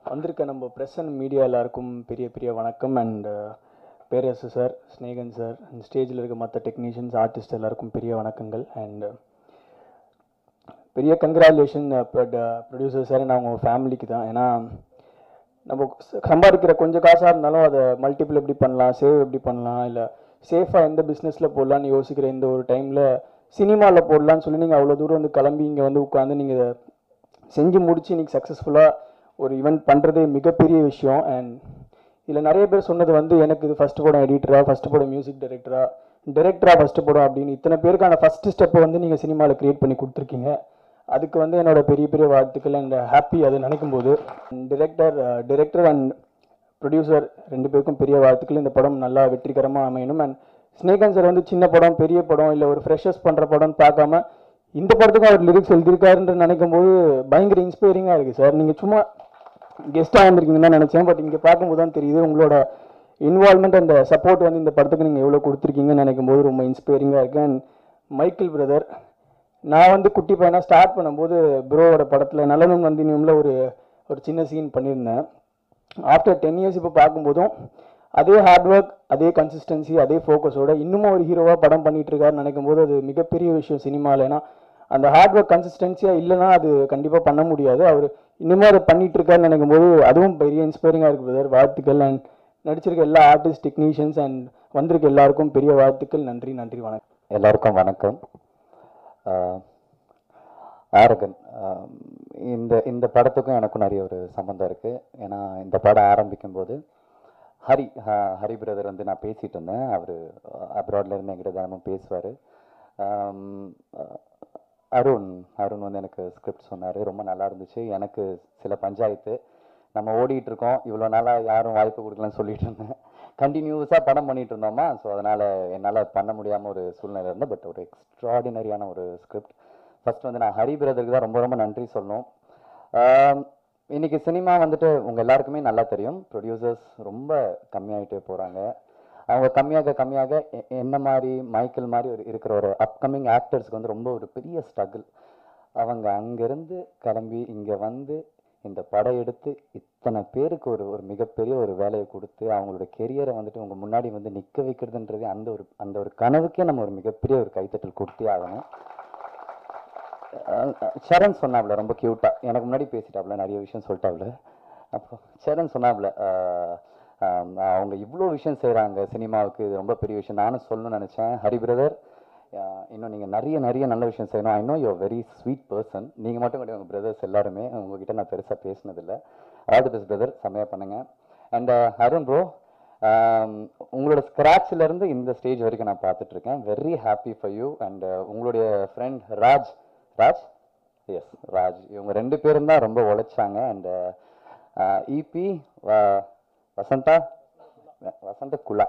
வந்திருக்க நம்ம press and media எல்லாருக்கும் பெரிய பெரிய வணக்கம் and Perarasu sir Snehan sir and ஸ்டேஜில் இருக்க மற்ற டெக்னீஷியன்ஸ் ஆர்டிஸ்ட் எல்லாருக்கும் பெரிய வணக்கங்கள் அண்ட் பெரிய கங்க்ராச்சுலேஷன் ப்ரொடியூசர் சார் நான் அவங்க ஃபேமிலிக்கு தான் ஏன்னா நம்ம ச- சம்பாதிக்கிற கொஞ்சம் காசாக இருந்தாலும் அதை மல்டிபிள் எப்படி பண்ணலாம் சேவ் எப்படி பண்ணலாம் இல்லை சேஃபாக எந்த பிஸ்னஸில் போடலான்னு யோசிக்கிற இந்த ஒரு டைமில் சினிமாவில் போடலான்னு சொல்லி நீங்கள் அவ்வளோ தூரம் வந்து கிளம்பி இங்கே வந்து உட்காந்து நீங்கள் இதை செஞ்சு முடிச்சு இன்னைக்கு சக்ஸஸ்ஃபுல்லாக ஒரு ஈவெண்ட் பண்ணுறதே மிகப்பெரிய விஷயம் அண்ட் இதில் நிறைய பேர் சொன்னது வந்து எனக்கு இது ஃபஸ்ட்டு படம் எடிட்டரா ஃபஸ்ட்டு படம் மியூசிக் டைரக்டரா டைரக்டரா ஃபஸ்ட்டு படம் அப்படின்னு இத்தனை பேருக்கான ஃபஸ்ட்டு ஸ்டெப்பை வந்து நீங்கள் சினிமாவில் க்ரியேட் பண்ணி கொடுத்துருக்கீங்க அதுக்கு வந்து என்னோட பெரிய பெரிய வாழ்த்துக்கள் அண்ட் ஹாப்பி அதை நினைக்கும் போது டிரெக்டர் டிரெக்டர் அண்ட் ப்ரொடியூசர் ரெண்டு பேருக்கும் பெரிய வாழ்த்துக்கள் இந்த படம் நல்லா வெற்றிகரமாக அமையணும் அண்ட் ஸ்னேகன் சார் வந்து சின்ன படம் பெரிய படம் இல்லை ஒரு ஃப்ரெஷர்ஸ் பண்ணுற படம்னு பார்க்காம இந்த படத்துக்கும் அவர் லிரிக்ஸ் எழுதியிருக்காருன்ற நினைக்கும் போது பயங்கர இன்ஸ்பைரிங்காக இருக்குது சார் நீங்கள் சும்மா கெஸ்ட்டாக வந்திருக்கீங்கன்னு தான் நினச்சேன் பட் இங்கே பார்க்கும்போது தான் தெரியுது உங்களோட இன்வால்மெண்ட் அந்த சப்போர்ட் வந்து இந்த படத்துக்கு நீங்கள் எவ்வளோ கொடுத்துருக்கீங்கன்னு நினைக்கும் போது ரொம்ப இன்ஸ்பைரிங்காக இருக்கு அண்ட் மைக்கேல் பிரதர் நான் வந்து குட்டி பையனாக ஸ்டார்ட் பண்ணும்போது ப்ரோவோட படத்தில் நலனும் நந்தினியும்ல ஒரு ஒரு சின்ன சீன் பண்ணியிருந்தேன் ஆஃப்டர் டென் இயர்ஸ் இப்போ பார்க்கும்போதும் அதே ஹார்ட் ஒர்க் அதே கன்சிஸ்டன்சி அதே ஃபோக்கஸோட இன்னமும் ஒரு ஹீரோவாக படம் பண்ணிட்டு இருக்காருன்னு நினைக்கும் போது அது மிகப்பெரிய விஷயம் சினிமாவில் ஏன்னா அந்த ஹார்ட் ஒர்க் கன்சிஸ்டன்சியாக இல்லைன்னா அது கண்டிப்பாக பண்ண முடியாது அவர் இன்னமும் அதை பண்ணிட்டு இருக்காருன்னு நினைக்கும் போது அதுவும் பெரிய இன்ஸ்பைரிங்காக இருக்குது பிரதர் வாழ்த்துக்கள் அண்ட் நடிச்சிருக்க எல்லா ஆர்டிஸ்ட் டெக்னீஷியன்ஸ் அண்ட் வந்திருக்க எல்லாருக்கும் பெரிய வாழ்த்துக்கள் நன்றி நன்றி வணக்கம் எல்லாருக்கும் வணக்கம் ஆஹ் ஆரகன் ஆஹ் இந்த இந்த படத்துக்கும் எனக்கும் நிறைய ஒரு சம்மந்தம் இருக்கு ஏன்னா இந்த படம் ஆரம்பிக்கும் போது ஹரி ஆஹ் ஹரி பிரதர் வந்து நான் பேசிட்டு இருந்தேன் அவர் அப்ராட்ல இருந்து என்கிட்ட தினமும் பேசுவார் அருண் அருண் வந்து எனக்கு ஸ்கிரிப்ட் சொன்னார் ரொம்ப நல்லா இருந்துச்சு எனக்கு சில பஞ்சாயத்து நம்ம ஓடிட்டு இருக்கோம் இவ்வளோ நாளாக யாரும் வாய்ப்பு கொடுக்கலன்னு சொல்லிட்டு இருந்தேன் கண்டினியூஸாக படம் பண்ணிட்டு இருந்தோமா ஸோ அதனால் என்னால் பண்ண முடியாமல் ஒரு சூழ்நிலை இருந்தேன் பட் ஒரு எக்ஸ்ட்ராடினரியான ஒரு ஸ்கிரிப்ட் ஃபர்ஸ்ட் வந்து நான் ஹரி பிரதருக்கு தான் ரொம்ப ரொம்ப நன்றி சொல்லணும் ஆம், இன்னைக்கு சினிமா வந்துட்டு உங்கள் எல்லாருக்குமே நல்லா தெரியும் ப்ரொடியூசர்ஸ் ரொம்ப கம்மியாயிட்டே போகிறாங்க அவங்க கம்மியாக கம்மியாக எ- என்ன மாதிரி மைக்கேல் மாதிரி ஒரு இருக்கிற ஒரு அப்கமிங் ஆக்டர்ஸ்க்கு வந்து ரொம்ப ஒரு பெரிய ஸ்ட்ரகிள் அவங்க அங்கேருந்து கிளம்பி இங்கே வந்து இந்த படம் எடுத்து இத்தனை பேருக்கு ஒரு ஒரு மிகப்பெரிய ஒரு வேலையை கொடுத்து அவங்களோட கெரியரை வந்துட்டு உங்க முன்னாடி வந்து நிற்க வைக்கிறதுன்றது அந்த ஒரு அந்த ஒரு கனவுக்கே நம்ம ஒரு மிகப்பெரிய ஒரு கைத்தட்டல் கொடுத்தே ஆகணும் அஹ் அஹ் சரண் சொன்னாப்ல ரொம்ப கியூட்டா எனக்கு முன்னாடி பேசிட்டாப்ல நிறைய விஷயம் சொல்லிட்டாப்ல அப்போ சரண் சொன்னாப்ல அஹ், ஆம், அவங்க இவ்வளோ விஷயம் செய்கிறாங்க சினிமாவுக்கு இது ரொம்ப பெரிய விஷயம் நானும் சொல்லணும்னு நினச்சேன் ஹரி பிரதர் இன்னும் நீங்கள் நிறைய நிறைய நல்ல விஷயம் செய்யணும் I know you very sweet person நீங்கள் மட்டும் கிடையாது உங்கள் பிரதர்ஸ் எல்லாருமே உங்ககிட்ட நான் பெருசாக பேசினதில்ல ஆல் தி பெஸ்ட் பிரதர் செம்மையாக பண்ணுங்க அண்ட் அருண் ப்ரோ உங்களோட ஸ்க்ராட்ச்ல இருந்து இந்த ஸ்டேஜ் வரைக்கும் நான் பார்த்துட்டு இருக்கேன் very happy for you and உங்களுடைய ஃப்ரெண்ட் ராஜ் ராஜ் எஸ் ராஜ் இவங்க ரெண்டு பேரும் தான் ரொம்ப உழைச்சாங்க அண்ட் இபி வசந்தா வசந்த குலா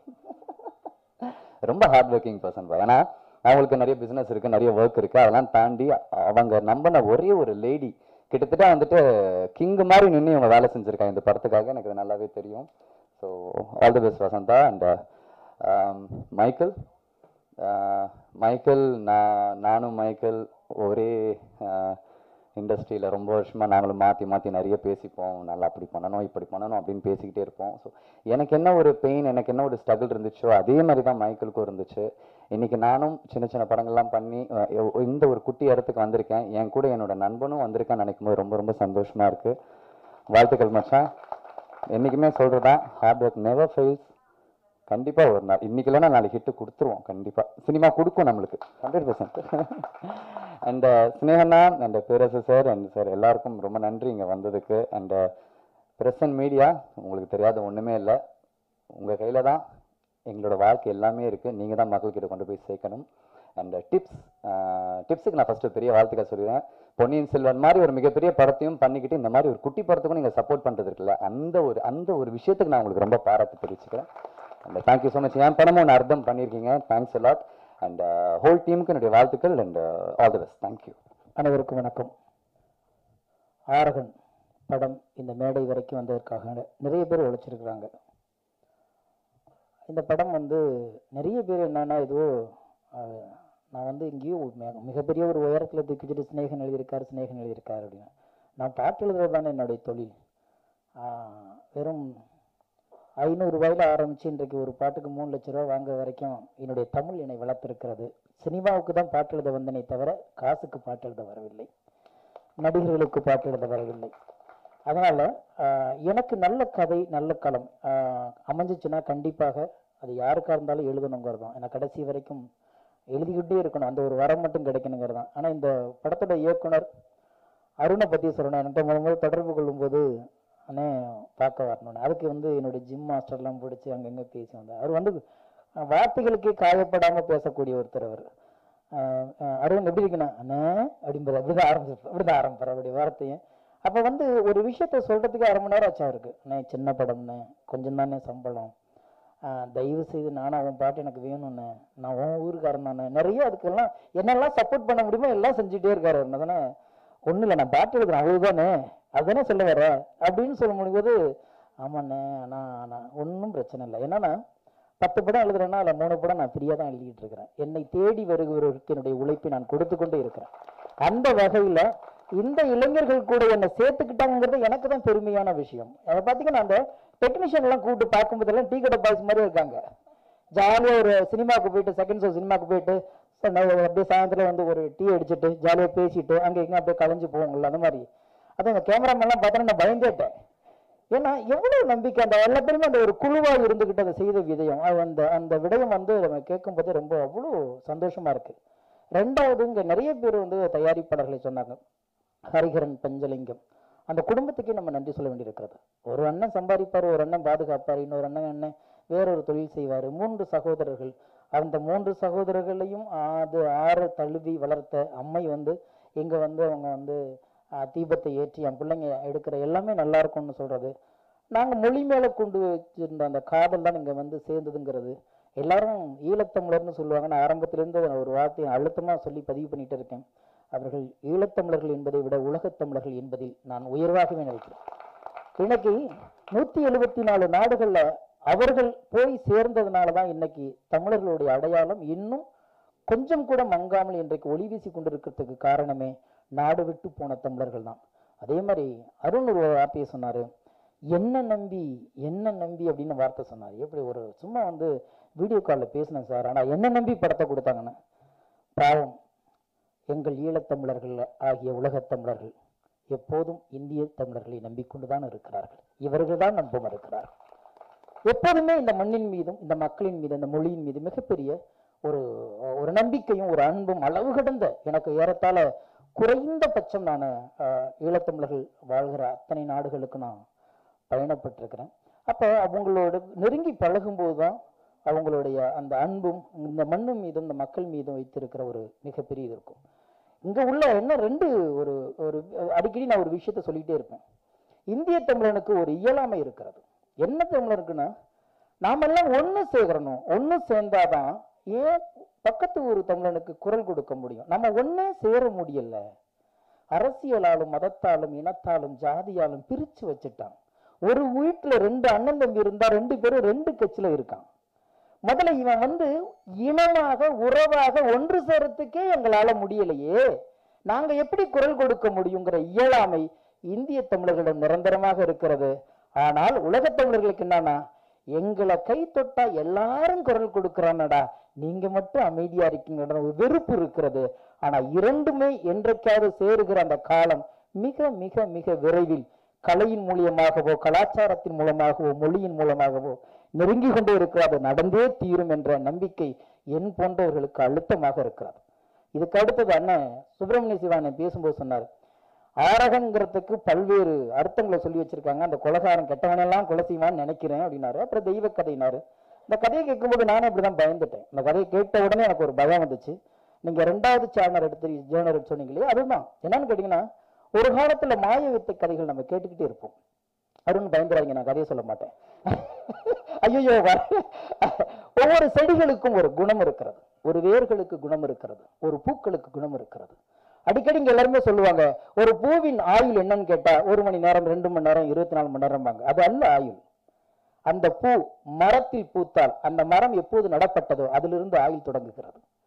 ரொம்ப ஹார்ட் ஒர்க்கிங் பர்சன் ஏன்னா அவங்களுக்கு நிறைய பிசினஸ் இருக்கு நிறைய ஒர்க் இருக்கு அதெல்லாம் தாண்டி அவங்க நம்பின ஒரே ஒரு லேடி கிட்டத்தட்ட வந்துட்டு கிங் மாதிரி நின்று இவங்க வேலை செஞ்சிருக்காங்க இந்த படத்துக்காக எனக்கு இது நல்லாவே தெரியும் so all the best Vasantha and Michael ah Michael நான் நானும் மைக்கேல் ஒரே இண்டஸ்ட்ரியில் ரொம்ப வருஷமாக நாங்களும் மாற்றி மாற்றி நிறைய பேசிப்போம் நல்லா அப்படி பண்ணணும் இப்படி பண்ணணும் அப்படின்னு பேசிக்கிட்டே இருப்போம் ஸோ எனக்கு என்ன ஒரு பெயின் எனக்கு என்ன ஒரு ஸ்ட்ரகிள் இருந்துச்சோ அதே மாதிரி தான் மைக்கேலுக்கும் இருந்துச்சு இன்னைக்கு நானும் சின்ன சின்ன படங்கள்லாம் பண்ணி அஹ், எ- இந்த ஒரு குட்டி இடத்துக்கு வந்திருக்கேன் என் கூட என்னோட நண்பனும் வந்திருக்கான்னு நினைக்கும் போது ரொம்ப ரொம்ப சந்தோஷமா இருக்கு வாழ்த்துக்கள் மச்சான் என்றைக்குமே சொல்கிறதான் ஹார்ட் ஒர்க் நெவர் ஃபெயில்ஸ் கண்டிப்பா ஒரு நாள் இன்னைக்கு இல்லைன்னா நாளைக்கு ஹிட்டு கொடுத்துருவோம் கண்டிப்பா சினிமா கொடுக்கும் நம்மளுக்கு ஹண்ட்ரட் பர்சன்ட் அண்ட் ஸ்னேகண்ணா and Perarasu sir and sir எல்லாருக்கும் ரொம்ப நன்றி இங்க வந்ததுக்கு அண்ட் பிரஸ் அண்ட் மீடியா உங்களுக்கு தெரியாத ஒண்ணுமே இல்லை உங்க கையில தான் எங்களோட வாழ்க்கை எல்லாமே இருக்கு நீங்க தான் மக்கள்கிட்ட கொண்டு போய் சேர்க்கணும் அண்ட் டிப்ஸ் டிப்ஸுக்கு நான் ஃபர்ஸ்ட் பெரிய வாழ்த்துக்கள் சொல்லிடுறேன் பொன்னியின் செல்வன் மாதிரி ஒரு மிகப்பெரிய படத்தையும் பண்ணிக்கிட்டு இந்த மாதிரி ஒரு குட்டி படத்துக்கும் நீங்க சப்போர்ட் பண்றது இருக்குல்ல அந்த ஒரு அந்த ஒரு விஷயத்துக்கு நான் உங்களுக்கு ரொம்ப பாராட்டு தெரிவிச்சுக்கிறேன் அண்ட் தேங்க்யூ ஸோ மச் என் படமும் ஒன்று அர்த்தம் பண்ணியிருக்கீங்க தேங்க்ஸ் அலாட் அண்ட் ஹோல் டீமுக்கு என்னுடைய வாழ்த்துக்கள் and all the best thank you அனைவருக்கும் வணக்கம் ஆரகன் படம் இந்த மேடை வரைக்கும் வந்ததற்காக நிறைய பேர் உழைச்சிருக்கிறாங்க இந்த படம் வந்து நிறைய பேர் என்னன்னா ஏதோ அஹ், நான் வந்து எங்கேயோ மிக- மிகப்பெரிய ஒரு உயரத்தில் தூக்கிட்டு ஸ்னேகன் எழுதியிருக்காரு ஸ்னேகன் எழுதியிருக்காரு அப்படின்னு நான் பாட்டு எழுதுறது தானே என்னுடைய தொழில் ஆஹ், வெறும் ஐநூறு ரூபாயில ஆரம்பிச்சு இன்றைக்கு ஒரு பாட்டுக்கு மூணு லட்ச ரூபா வாங்குற வரைக்கும் என்னுடைய தமிழ் என்னை வளர்த்திருக்கிறது சினிமாவுக்கு தான் பாட்டு எழுத வந்தனே தவிர காசுக்கு பாட்டு எழுத வரவில்லை நடிகர்களுக்கு பாட்டு எழுத வரவில்லை அதனால ஆஹ், எனக்கு நல்ல கதை நல்ல களம் ஆஹ், அமைஞ்சிச்சுன்னா கண்டிப்பாக அது யாருக்கா இருந்தாலும் எழுதணுங்கிறது தான் ஏன்னா கடைசி வரைக்கும் எழுதிக்கிட்டே இருக்கணும் அந்த ஒரு வரம் மட்டும் கிடைக்கணுங்கிறது தான் ஆனால் இந்த படத்தோட இயக்குனர் அருணை பற்றி சொல்லணும் என்கிட்ட முத முதல்ல தொடர்பு கொள்ளும்போது அண்ணே பார்க்க வரணும்னு அதுக்கு வந்து என்னுடைய ஜிம் மாஸ்டர்லாம் பிடிச்சி அங்கங்கே பேசி வந்தார் அவர் வந்து அஹ், வார்த்தைகளுக்கே காயப்படாமல் பேசக்கூடிய ஒருத்தர் அவர் அஹ், அஹ், அருண் எப்படி இருக்குண்ணா அண்ணே அப்படின்றது அப்படிதான் ஆரம்பிச்சிருப்பார் அப்படிதான் ஆரம்பிப்பார் அவருடைய வார்த்தையை அப்போ வந்து ஒரு விஷயத்த சொல்றதுக்கு அரை மணி நேரம் ஆச்சா இருக்கு அண்ணே சின்ன படம்ண்ணே கொஞ்சம் தானே சம்பளம் ஆஹ் தயவு செய்து நானும் அவன் பாட்டு எனக்கு வேணும்ண்ணே நான் உன் ஊருக்காரன் தானே நிறைய அதுக்கெல்லாம் என்னெல்லாம் சப்போர்ட் பண்ண முடியுமோ எல்லாம் செஞ்சுட்டே இருக்காரு என்ன தானே ஒன்றும் இல்லை நான் பாட்டு எழுதுறேன் அவ்வளவுதானே அதுதானே சொல்ல வர அப்படின்னு சொல்ல முடியும்போது ஆமாண்ணே ஆனால் ஆனால் ஒன்றும் பிரச்சனை இல்லை என்னன்னா பத்து படம் எழுதுறேன்னா அதில் மூணு படம் நான் ஃப்ரீயாக தான் எழுதிட்டு இருக்கிறேன் என்னை தேடி வருகிறவருக்கு என்னுடைய உழைப்பை நான் கொடுத்து கொண்டே இருக்கிறேன் அந்த வகையில் இந்த இளைஞர்கள் கூட என்னை சேர்த்துக்கிட்டாங்கிறது எனக்கு தான் பெருமையான விஷயம் அதை பார்த்தீங்கன்னா அந்த டெக்னீஷியன் எல்லாம் கூப்பிட்டு பார்க்கும்போதெல்லாம் டீ கடை பாய்ஸ் மாதிரி இருக்காங்க ஜாலியாக ஒரு சினிமாவுக்கு போயிட்டு செகண்ட் ஷோ சினிமாவுக்கு போயிட்டு ச- நை- அப்படியே சாயந்தரம் வந்து ஒரு டீ அடிச்சிட்டு ஜாலியாக பேசிட்டு அங்கே இங்கே அப்படியே கலைஞ்சு போவாங்கல்ல அந்த மாதிரி அது அந்த கேமராமேன்லாம் பார்த்தோன்னா நான் பயந்தேட்டேன் ஏன்னா எவ்வளவு நம்பிக்கை அந்த எல்லா பேருமே அந்த ஒரு குழுவா இருந்துகிட்டு அதை செய்த விதயம் அது அந்த அந்த விடயம் வந்து நம்ம கேட்கும்போது ரொம்ப அவ்வளோ சந்தோஷமா இருக்கு ரெண்டாவது இங்க நிறைய பேர் வந்து தயாரிப்பாளர்களை சொன்னாங்க ஹரிஹரன் பஞ்சலிங்கம் அந்த குடும்பத்துக்கே நம்ம நன்றி சொல்ல வேண்டியிருக்கிறது ஒரு அண்ணன் சம்பாதிப்பார் ஒரு அண்ணன் பாதுகாப்பார் இன்னொரு அண்ணன் அண்ணன் வேறொரு தொழில் செய்வார் மூன்று சகோதரர்கள் அந்த மூன்று சகோதரர்களையும் அது ஆறு தழுவி வளர்த்த அம்மை வந்து இங்க வந்து அவங்க வந்து ஆஹ், தீபத்தை ஏற்றி என் பிள்ளைங்க எடுக்கிற எல்லாமே நல்லா இருக்கும்னு சொல்றது நாங்க மொழி மேல கொண்டு வச்சிருந்த அந்த காதல் தான் இங்க வந்து சேர்ந்ததுங்கிறது எல்லாரும் ஈழத்தமிழர்னு சொல்லுவாங்க நான் ஆரம்பத்திலிருந்து அதை ஒரு வார்த்தையை அழுத்தமா சொல்லி பதிவு பண்ணிட்டு இருக்கேன் அவர்கள் ஈழத்தமிழர்கள் என்பதை விட உலகத் தமிழர்கள் என்பதில் நான் உயர்வாகவே நினைக்கிறேன் இன்னைக்கு நூத்தி எழுபத்தி நாலு நாடுகள்ல அவர்கள் போய் சேர்ந்ததுனால தான் இன்னைக்கு தமிழர்களுடைய அடையாளம் இன்னும் கொஞ்சம் கூட மங்காமல் இன்றைக்கு ஒளி வீசி கொண்டிருக்கிறதுக்கு காரணமே நாடு விட்டு போன தமிழர்கள் தான் அதே மாதிரி அருண் ஒரு வார்த்தையை சொன்னாரு என்ன நம்பி என்ன நம்பி அப்படின்னு வார்த்தை சொன்னார் எப்படி ஒரு சும்மா வந்து வீடியோ காலில் பேசினேன் சார் ஆனா என்ன நம்பி படத்தை கொடுத்தாங்கன்னு பாவம் எங்கள் ஈழத்தமிழர்கள் ஆகிய உலகத் தமிழர்கள் எப்போதும் இந்திய தமிழர்களை நம்பிக்கொண்டுதான் இருக்கிறார்கள் இவர்கள் தான் நம்ப மறுக்கிறார்கள் எப்போதுமே இந்த மண்ணின் மீதும் இந்த மக்களின் மீது இந்த மொழியின் மீது மிகப்பெரிய ஒரு ஒரு நம்பிக்கையும் ஒரு அன்பும் அளவு கடந்த எனக்கு ஏறத்தாழ குறைந்தபட்சம் நான் ஈழத்தமிழர்கள் வாழ்கிற அத்தனை நாடுகளுக்கு நான் பயணப்பட்டிருக்கிறேன் அப்போ அவங்களோட நெருங்கி பழகும்போது தான் அவங்களுடைய அந்த அன்பும் இந்த மண்ணு மீதும் இந்த மக்கள் மீதும் வைத்திருக்கிற ஒரு மிகப்பெரிய இது இருக்கும் இங்க உள்ள என்ன ரெண்டு ஒரு ஒரு அடிக்கடி நான் ஒரு விஷயத்த சொல்லிட்டே இருப்பேன் இந்திய தமிழனுக்கு ஒரு இயலாமை இருக்கிறது என்ன தமிழனுக்குன்னா நாமெல்லாம் ஒண்ணு சேர்க்கணும் ஒண்ணு சேர்ந்தாதான் ஏன் பக்கத்து ஊர் தமிழனுக்கு குரல் கொடுக்க முடியும் நம்ம ஒண்ணே சேர முடியல அரசியலாலும் மதத்தாலும் இனத்தாலும் ஜாதியாலும் பிரிச்சு வச்சுட்டான் ஒரு வீட்டுல ரெண்டு அண்ணன் தம்பி இருந்தா ரெண்டு பேரும் ரெண்டு கட்சியில இருக்கான் முதல்ல இவன் வந்து இனமாக உறவாக ஒன்று சேரத்துக்கே எங்களால முடியலையே நாங்க எப்படி குரல் கொடுக்க முடியுங்கிற இயலாமை இந்திய தமிழர்களிடம் நிரந்தரமாக இருக்கிறது ஆனால் உலகத் தமிழர்களுக்கு என்னன்னா எங்களை கை தொட்டா எல்லாரும் குரல் கொடுக்கிறானடா நீங்க மட்டும் அமைதியா இருக்கீங்கன்ற ஒரு வெறுப்பு இருக்கிறது ஆனா இரண்டுமே என்றைக்காவது சேருகிற அந்த காலம் மிக மிக மிக விரைவில் கலையின் மூலியமாகவோ கலாச்சாரத்தின் மூலமாகவோ மொழியின் மூலமாகவோ நெருங்கி கொண்டே இருக்கிறது நடந்தே தீரும் என்ற நம்பிக்கை என் போன்றவர்களுக்கு அழுத்தமாக இருக்கிறது இதுக்கு அடுத்தது அண்ணன் சுப்பிரமணிய சிவானன் பேசும்போது சொன்னார் ஆரகங்கிறதுக்கு பல்வேறு அர்த்தங்களை சொல்லி வச்சிருக்காங்க அந்த கொலகாரன் கெட்டவனெல்லாம் கொலை செய்வான்னு நினைக்கிறேன் அப்படின்னாரு அப்புறம் தெய்வ கதைனாரு இந்த கதையை கேட்கும்போது நானே இப்படிதான் பயந்துட்டேன் இந்த கதையை கேட்ட உடனே எனக்கு ஒரு பயம் வந்துச்சு நீங்க ரெண்டாவது சேனல் எடுத்து ஜேர்னர் எடுத்து சொன்னீங்களே அதுதான் என்னன்னு கேட்டீங்கன்னா ஒரு காலத்துல மாய வித்தை கதைகள் நம்ம கேட்டுக்கிட்டே இருப்போம் அருண் பயந்துறாங்க நான் கதையை சொல்ல மாட்டேன் ஐயோ ஒவ்வொரு செடிகளுக்கும் ஒரு குணம் இருக்கிறது ஒரு வேர்களுக்கு குணம் இருக்கிறது ஒரு பூக்களுக்கு குணம் இருக்கிறது அடிக்கடி இங்க எல்லாருமே சொல்லுவாங்க ஒரு பூவின் ஆயுள் என்னன்னு கேட்டா ஒரு மணி நேரம் ரெண்டு மணி நேரம் இருபத்தி நாலு மணி நேரம்பாங்க அது அல்ல ஆயுள் அந்த பூ மரத்தில் பூத்தால் அந்த மரம் எப்போது நடப்பட்டதோ அதிலிருந்து ஆயுள் தொடங்குகிறது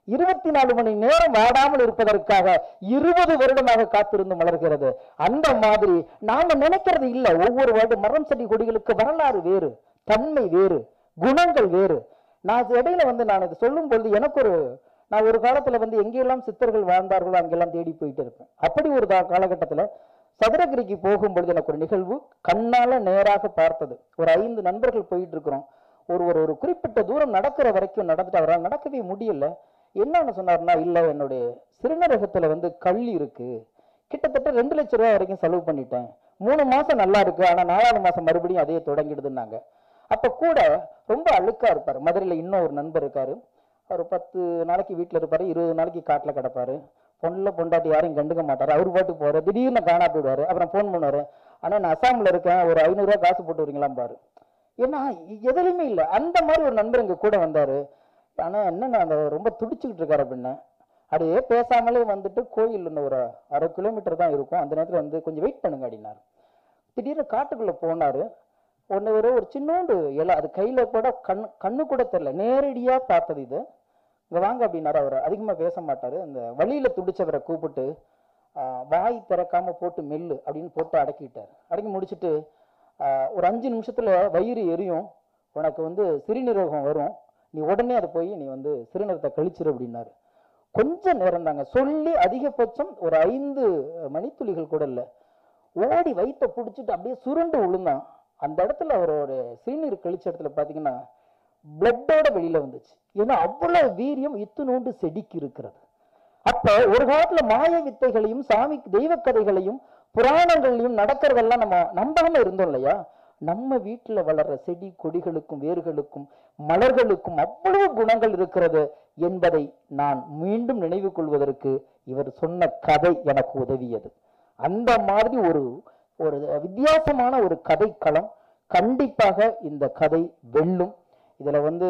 இருபத்தி நாலு மணி நேரம் வாடாமல் இருப்பதற்காக இருபது வருடமாக காத்திருந்து மலர்கிறது அந்த மாதிரி நாம நினைக்கிறது இல்ல ஒவ்வொரு வருடம் மரம் செடி கொடிகளுக்கு வரலாறு வேறு தன்மை வேறு குணங்கள் வேறு நான் இடையில வந்து நான் இது சொல்லும் பொழுது எனக்கு ஒரு நான் ஒரு காலத்துல வந்து எங்கெல்லாம் சித்தர்கள் வாழ்ந்தார்களோ அங்கெல்லாம் தேடி போயிட்டு இருப்பேன் அப்படி ஒரு கா- காலகட்டத்துல சதுரகிரிக்கு போகும்பொழுது எனக்கு ஒரு நிகழ்வு கண்ணால நேராக பார்த்தது ஒரு ஐந்து நண்பர்கள் போயிட்டு இருக்கிறோம் ஒரு ஒரு ஒரு குறிப்பிட்ட தூரம் நடக்கிற வரைக்கும் நடந்துட்டு அவரால் நடக்கவே முடியல என்னன்னு சொன்னார்னா இல்ல என்னுடைய சிறுநீரகத்துல வந்து கல் இருக்கு கிட்டத்தட்ட ரெண்டு லட்சம் ரூபாய் வரைக்கும் செலவு பண்ணிட்டேன் மூணு மாசம் நல்லா இருக்கு ஆனா நாலாவது மாசம் மறுபடியும் அதே தொடங்கிடுதுன்னாங்க அப்ப கூட ரொம்ப அழுக்கா இருப்பாரு மதுரையில இன்னும் ஒரு நண்பர் இருக்காரு அவர் பத்து நாளைக்கு வீட்டுல இருப்பாரு இருபது நாளைக்கு காட்டுல கிடப்பாரு பொண்ணுல பொண்டாட்டி யாரையும் கண்டுக்க மாட்டாரு அவர் பாட்டுக்கு போறாரு திடீர்னு காணா போயிடுவாரு அப்புறம் ஃபோன் பண்ணுவாரு ஆனா நான் அசாம்ல இருக்கேன் ஒரு ஐநூறு ரூபாய் காசு போட்டு வரீங்களாம் பாரு ஏன்னா எ- எதுலையுமே இல்லை அந்த மாதிரி ஒரு நண்பர் எங்க கூட வந்தாரு ஆனா என்னன்னா அந்த ரொம்ப துடிச்சுக்கிட்டு இருக்காரு அப்படின்னு அப்படியே பேசாமலே வந்துட்டு கோயில் இன்னும் ஒரு அரை கிலோமீட்டர் தான் இருக்கும் அந்த நேரத்துல வந்து கொஞ்சம் வெயிட் பண்ணுங்க அப்படின்னாரு திடீர்னு காட்டுக்குள்ள போனாரு ஒன்று ஒரு ஒரு சின்னோண்டு இலை அது கையில கூட கண்ணு கண்ணு கூட தெரியல நேரடியா பார்த்தது இது இங்க வாங்க அப்படின்னாரு அவர் அதிகமா பேச மாட்டாரு அந்த வழியில துடிச்சவரை கூப்பிட்டு ஆஹ், வாய் திறக்காம போட்டு மெல்லு அப்படின்னு போட்டு அடக்கிட்டார் அடக்கி முடிச்சிட்டு ஆஹ், ஒரு அஞ்சு நிமிஷத்துல வயிறு எரியும் உனக்கு வந்து சிறுநீரகம் வரும் நீ உடனே அதை போய் நீ வந்து சிறுநீரகத்தை கழிச்சிரு அப்படின்னாரு கொஞ்ச நேரம் தாங்க சொல்லி அதிகபட்சம் ஒரு ஐந்து மணித்துளிகள் கூட இல்லை ஓடி வயித்தை பிடிச்சிட்டு அப்படியே சுருண்டு விழுந்தான் அந்த இடத்துல அவரோட சிறுநீர் கழிச்ச இடத்துல பார்த்தீங்கன்னா பிளட்டோட வெளியில வந்துச்சு ஏன்னா அவ்வளவு வீரியம் இத்துணூண்டு செடிக்கு இருக்கிறது அப்ப ஒரு காலத்துல மாய வித்தைகளையும் சாமி தெய்வ கதைகளையும் புராணங்களையும் நடக்கிறதெல்லாம் நம்ம நம்பாம இருந்தோம் இல்லையா நம்ம வீட்டுல வளர்ற செடி கொடிகளுக்கும் வேர்களுக்கும் மலர்களுக்கும் அவ்வளவு குணங்கள் இருக்கிறது என்பதை நான் மீண்டும் நினைவு கொள்வதற்கு இவர் சொன்ன கதை எனக்கு உதவியது அந்த மாதிரி ஒரு ஒரு வித்தியாசமான ஒரு கதைக்களம் கண்டிப்பாக இந்த கதை வெல்லும் இதுல வந்து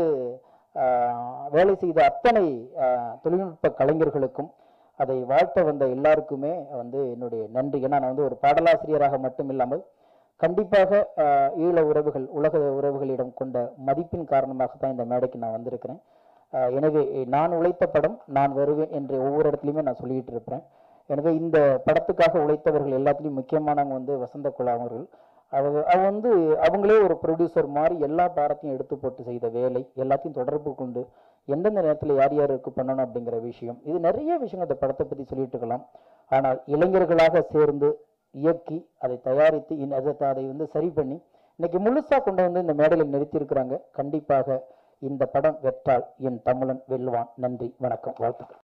ஆஹ், வேலை செய்த அத்தனை ஆஹ், தொழில்நுட்ப கலைஞர்களுக்கும் அதை வாழ்த்த வந்த எல்லாருக்குமே வந்து என்னுடைய நன்றி ஏன்னா நான் வந்து ஒரு பாடலாசிரியராக மட்டும் இல்லாமல் கண்டிப்பாக ஆஹ், ஈழ உறவுகள் உலக உறவுகளிடம் கொண்ட மதிப்பின் காரணமாக தான் இந்த மேடைக்கு நான் வந்திருக்கிறேன் ஆஹ், எனவே நான் உழைத்த படம் நான் வருவேன் என்று ஒவ்வொரு இடத்துலையுமே நான் சொல்லிட்டு இருப்பேன் எனவே இந்த படத்துக்காக உழைத்தவர்கள் எல்லாத்துலேயும் முக்கியமானவங்க வந்து வசந்த குலா அவர்கள் அவங்க அவங்க வந்து அவங்களே ஒரு ப்ரொடியூசர் மாதிரி எல்லா பாரத்தையும் எடுத்து போட்டு செய்த வேலை எல்லாத்தையும் தொடர்பு கொண்டு எந்தெந்த நேரத்தில் யார் யாருக்கு பண்ணணும் அப்படிங்கிற விஷயம் இது நிறைய விஷயங்கள் இந்த படத்தை பற்றி சொல்லிட்டு இருக்கலாம் ஆனால் இளைஞர்களாக சேர்ந்து இயக்கி அதை தயாரித்து இன் அதை அதை வந்து சரி பண்ணி இன்னைக்கு முழுசா கொண்டு வந்து இந்த மேடையில் நிறுத்தி இருக்கிறாங்க கண்டிப்பாக இந்த படம் வெற்றால் என் தமிழன் வெல்வான் நன்றி வணக்கம் வாழ்த்துக்கள்